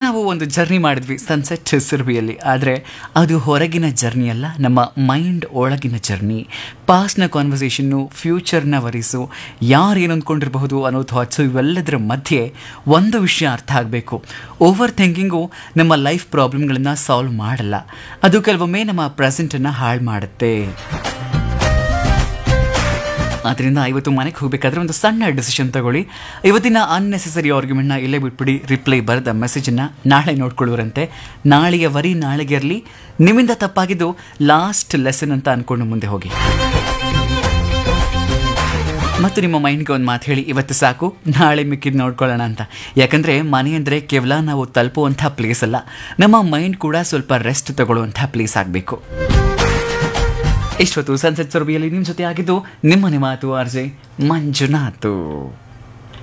ನಾವು ಒಂದು ಜರ್ನಿ ಮಾಡಿದ್ವಿ ಸನ್ಸೆಟ್ ಸುರಭಿಯಲ್ಲಿ ಆದರೆ ಅದು ಹೊರಗಿನ ಜರ್ನಿ ಅಲ್ಲ ನಮ್ಮ ಮೈಂಡ್ ಒಳಗಿನ ಜರ್ನಿ ಪಾಸ್ಟ್ನ ಕಾನ್ವರ್ಸೇಷನ್ನು ಫ್ಯೂಚರ್ನ ವರಿಸು ಯಾರು ಏನು ಅಂದ್ಕೊಂಡಿರಬಹುದು ಅನ್ನೋ ಥಾಟ್ಸು ಇವೆಲ್ಲದರ ಮಧ್ಯೆ ಒಂದು ವಿಷಯ ಅರ್ಥ ಆಗಬೇಕು ಓವರ್ ಥಿಂಕಿಂಗು ನಮ್ಮ ಲೈಫ್ ಪ್ರಾಬ್ಲಮ್ಗಳನ್ನು ಸಾಲ್ವ್ ಮಾಡಲ್ಲ ಅದು ಕೆಲವೊಮ್ಮೆ ನಮ್ಮ ಪ್ರೆಸೆಂಟನ್ನು ಹಾಳು ಮಾಡುತ್ತೆ ಆದ್ದರಿಂದ ಇವತ್ತು ಮನೆಗೆ ಹೋಗಬೇಕಾದ್ರೆ ಒಂದು ಸಣ್ಣ ಡಿಸಿಷನ್ ತಗೊಳ್ಳಿ ಇವತ್ತಿನ ಅನ್ನೆಸೆಸರಿ ಆರ್ಗ್ಯುಮೆಂಟ್ನ ಇಲ್ಲೇ ಬಿಟ್ಬಿಡಿ ರಿಪ್ಲೈ ಬರೆದ ಮೆಸೇಜನ್ನು ನಾಳೆ ನೋಡ್ಕೊಳ್ಳುವರಂತೆ ನಾಳೆಯ ವರಿ ನಾಳೆಗೆ ಇರಲಿ ನಿಮ್ಮಿಂದ ತಪ್ಪಾಗಿದ್ದು ಲಾಸ್ಟ್ ಲೆಸನ್ ಅಂತ ಅನ್ಕೊಂಡು ಮುಂದೆ ಹೋಗಿ ಮತ್ತು ನಿಮ್ಮ ಮೈಂಡ್ಗೆ ಒಂದು ಮಾತು ಹೇಳಿ ಇವತ್ತು ಸಾಕು ನಾಳೆ ಮಿಕ್ಕಿದ್ದು ನೋಡ್ಕೊಳ್ಳೋಣ ಅಂತ ಯಾಕಂದರೆ ಮನೆ ಅಂದರೆ ಕೇವಲ ನಾವು ತಲುಪುವಂಥ ಪ್ಲೇಸ್ ಅಲ್ಲ ನಮ್ಮ ಮೈಂಡ್ ಕೂಡ ಸ್ವಲ್ಪ ರೆಸ್ಟ್ ತಗೊಳ್ಳುವಂಥ ಪ್ಲೇಸ್ ಆಗಬೇಕು ಇಷ್ಟೊತ್ತು ಸನ್ಸೆಟ್ ಸುರಭಿಯಲ್ಲಿ ನಿಮ್ಮ ಜೊತೆ ಆಗಿದ್ದು ನಿಮ್ಮನೆ ಮಾತು ಆರ್ಜೆ ಮಂಜುನಾಥು